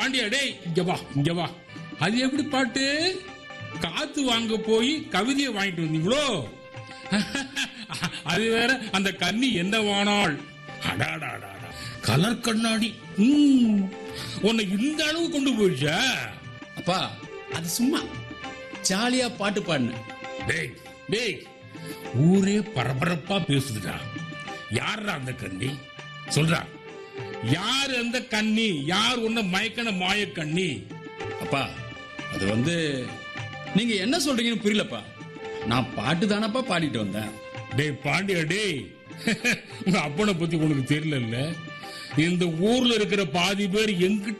பாண்டியா டேய் இங்க வா இங்க வா அது எப்படி பாட்டு காத்து வாங்க போய் கவிதையை வாங்கிட்டு வந்தீங்களோ அது வேற அந்த கன்னி என்ன வானாள் அடாடாடா கலர் கண்ணாடி ம், உன்னை இந்த அளவு கொண்டு போயிடுச்சா அப்பா அது சும்மா ஜாலியா பாட்டு பாடினேன் டேய் டேய் ஊரே பரபரப்பா பேசுதுடா யாரா அந்த கண்ணி சொல்றா யார் அந்த கண்ணி யார் உன்ன மயக்கன மாய கண்ணி அப்பா அது வந்து நீங்க என்ன சொல்றீங்கன்னு புரியலப்பா நான் பாட்டு தானப்பா பாடிட்டு வந்தேன் டேய் பாண்டியா டேய் உங்க அப்பனை பத்தி உனக்கு தெரியல இந்த ஊர்ல இருக்கிற பாதி பேர் எங்கிட்ட